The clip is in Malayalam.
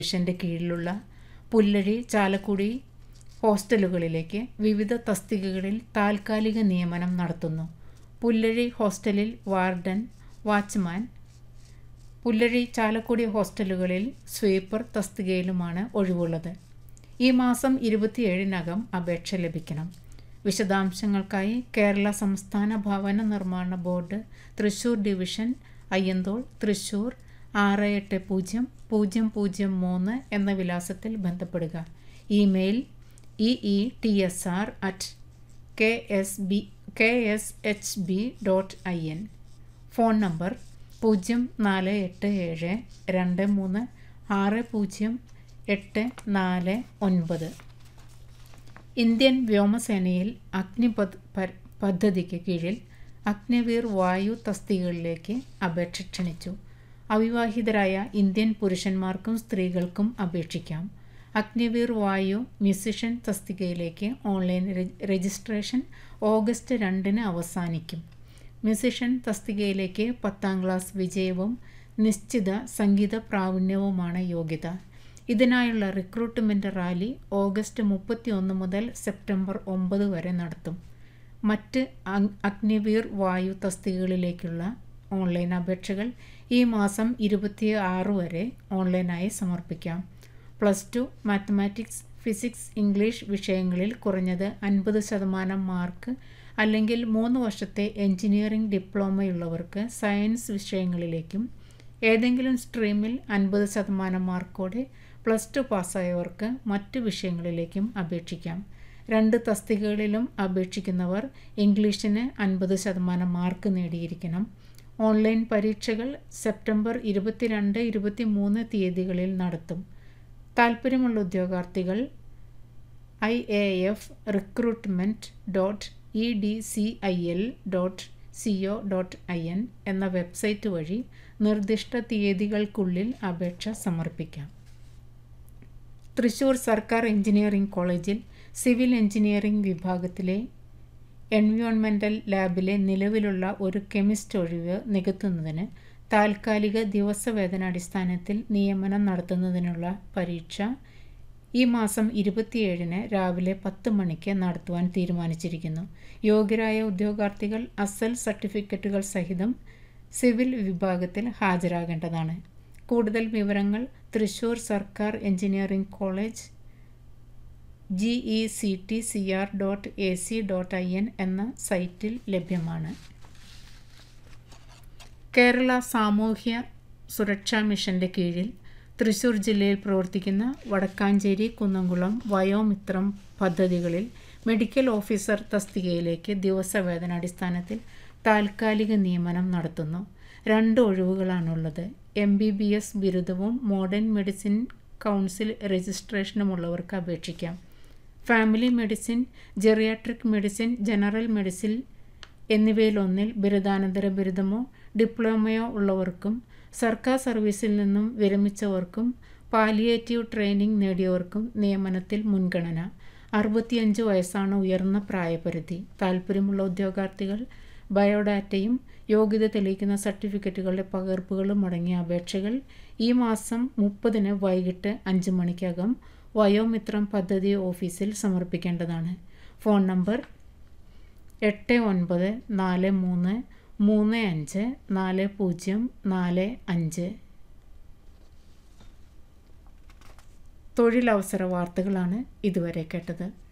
മിഷൻ്റെ കീഴിലുള്ള പുല്ലഴി ചാലക്കുടി ഹോസ്റ്റലുകളിലേക്ക് വിവിധ തസ്തികകളിൽ താൽക്കാലിക നിയമനം നടത്തുന്നു പുല്ലഴി ഹോസ്റ്റലിൽ വാർഡൻ വാച്ച്മാൻ പുല്ലഴി ചാലക്കുടി ഹോസ്റ്റലുകളിൽ സ്വീപ്പർ തസ്തികയിലുമാണ് ഒഴിവുള്ളത് ഈ മാസം ഇരുപത്തിയേഴിനകം അപേക്ഷ ലഭിക്കണം വിശദാംശങ്ങൾക്കായി കേരള സംസ്ഥാന ഭവന നിർമ്മാണ ബോർഡ് തൃശൂർ ഡിവിഷൻ അയ്യന്തോൾ തൃശൂർ ആറ് എട്ട് പൂജ്യം പൂജ്യം പൂജ്യം മൂന്ന് എന്ന വിലാസത്തിൽ ബന്ധപ്പെടുക email E E T S R at K S B K S H B dot I N phone number പൂജ്യം നാല് എട്ട് ഏഴ് രണ്ട് മൂന്ന് ആറ് പൂജ്യം എട്ട് നാല് ഒൻപത് ഇന്ത്യൻ വ്യോമസേനയിൽ അഗ്നിപത് പ- പദ്ധതിക്ക് കീഴിൽ അഗ്നിവീർ വായു തസ്തികകളിലേക്ക് അപേക്ഷ ക്ഷണിച്ചു അവിവാഹിതരായ ഇന്ത്യൻ പുരുഷന്മാർക്കും സ്ത്രീകൾക്കും അപേക്ഷിക്കാം അഗ്നിവീർ വായു മ്യൂസിഷ്യൻ തസ്തികയിലേക്ക് ഓൺലൈൻ രെ- രജിസ്ട്രേഷൻ ഓഗസ്റ്റ് രണ്ടിന് അവസാനിക്കും മ്യൂസിഷ്യൻ തസ്തികയിലേക്ക് പത്താം ക്ലാസ് വിജയവും നിശ്ചിത സംഗീത പ്രാവീണ്യവുമാണ് യോഗ്യത ഇതിനായുള്ള റിക്രൂട്ട്മെൻറ്റ് റാലി ഓഗസ്റ്റ് മുപ്പത്തി ഒന്ന് മുതൽ സെപ്റ്റംബർ ഒമ്പത് വരെ നടത്തും മറ്റ് അഗ്- അഗ്നിവീർ വായു തസ്തികകളിലേക്കുള്ള ഓൺലൈൻ അപേക്ഷകൾ ഈ മാസം ഇരുപത്തി ആറ് വരെ ഓൺലൈനായി സമർപ്പിക്കാം plus two mathematics physics English വിഷയങ്ങളിൽ കുറഞ്ഞത് അൻപത് ശതമാനം മാർക്ക് അല്ലെങ്കിൽ മൂന്ന് വർഷത്തെ എഞ്ചിനീയറിംഗ് ഡിപ്ലോമയുള്ളവർക്ക് സയൻസ് വിഷയങ്ങളിലേക്കും ഏതെങ്കിലും സ്ട്രീമിൽ അൻപത് ശതമാനം മാർക്കോടെ പ്ലസ് ടു പാസ്സായവർക്ക് മറ്റ് വിഷയങ്ങളിലേക്കും അപേക്ഷിക്കാം രണ്ട് തസ്തികകളിലും അപേക്ഷിക്കുന്നവർ ഇംഗ്ലീഷിന് അൻപത് ശതമാനം മാർക്ക് നേടിയിരിക്കണം ഓൺലൈൻ പരീക്ഷകൾ സെപ്റ്റംബർ ഇരുപത്തിരണ്ട് ഇരുപത്തി മൂന്ന് തീയതികളിൽ നടത്തും താൽപ്പര്യമുള്ള ഉദ്യോഗാർത്ഥികൾ I A F recruitment dot E D C I L dot C O dot I N എന്ന വെബ്സൈറ്റ് വഴി നിർദ്ദിഷ്ട തീയതികൾക്കുള്ളിൽ അപേക്ഷ സമർപ്പിക്കാം തൃശൂർ സർക്കാർ എഞ്ചിനീയറിംഗ് കോളേജിൽ സിവിൽ എഞ്ചിനീയറിംഗ് വിഭാഗത്തിലെ എൻവയോൺമെൻ്റൽ ലാബിലെ നിലവിലുള്ള ഒരു കെമിസ്റ്റ് ഒഴിവ് നികത്തുന്നതിന് താൽക്കാലിക ദിവസവേതനാടിസ്ഥാനത്തിൽ നിയമനം നടത്തുന്നതിനുള്ള പരീക്ഷ ഈ മാസം ഇരുപത്തിയേഴിന് രാവിലെ പത്ത് മണിക്ക് നടത്തുവാൻ തീരുമാനിച്ചിരിക്കുന്നു യോഗ്യരായ ഉദ്യോഗാർത്ഥികൾ അസൽ സർട്ടിഫിക്കറ്റുകൾ സഹിതം സിവിൽ വിഭാഗത്തിൽ ഹാജരാകേണ്ടതാണ് കൂടുതൽ വിവരങ്ങൾ തൃശൂർ സർക്കാർ engineering college G E C T C R dot A C dot I N എന്ന സൈറ്റിൽ ലഭ്യമാണ് കേരള സാമൂഹ്യ സുരക്ഷാ മിഷൻ്റെ കീഴിൽ തൃശൂർ ജില്ലയിൽ പ്രവർത്തിക്കുന്ന വടക്കാഞ്ചേരി കുന്നംകുളം വയോമിത്രം പദ്ധതികളിൽ മെഡിക്കൽ ഓഫീസർ തസ്തികയിലേക്ക് ദിവസവേതനാടിസ്ഥാനത്തിൽ താൽക്കാലിക നിയമനം നടത്തുന്നു രണ്ട് ഒഴിവുകളാണുള്ളത് എം ബി ബി എസ് ബിരുദവും മോഡേൺ മെഡിസിൻ കൗൺസിൽ രജിസ്ട്രേഷനുമുള്ളവർക്ക് അപേക്ഷിക്കാം family medicine geriatric medicine general medicine എന്നിവയിലൊന്നിൽ ബിരുദാനന്തര ബിരുദമോ ഡിപ്ലോമയോ ഉള്ളവർക്കും സർക്കാർ സർവീസിൽ നിന്നും വിരമിച്ചവർക്കും പാലിയേറ്റീവ് ട്രെയിനിങ് നേടിയവർക്കും നിയമനത്തിൽ മുൻഗണന അറുപത്തിയഞ്ച് വയസ്സാണ് ഉയർന്ന പ്രായപരിധി താൽപ്പര്യമുള്ള ഉദ്യോഗാർത്ഥികൾ ബയോഡാറ്റയും യോഗ്യത തെളിയിക്കുന്ന സർട്ടിഫിക്കറ്റുകളുടെ പകർപ്പുകളും അടങ്ങിയ അപേക്ഷകൾ ഈ മാസം മുപ്പതിന് വൈകിട്ട് അഞ്ച് മണിക്കകം വയോമിത്രം പദ്ധതി ഓഫീസിൽ സമർപ്പിക്കേണ്ടതാണ് ഫോൺ നമ്പർ എട്ട് ഒൻപത് നാല് മൂന്ന് മൂന്ന് അഞ്ച് നാല് പൂജ്യം നാല് അഞ്ച് തൊഴിലവസര വാർത്തകളാണ് ഇതുവരെ കേട്ടത്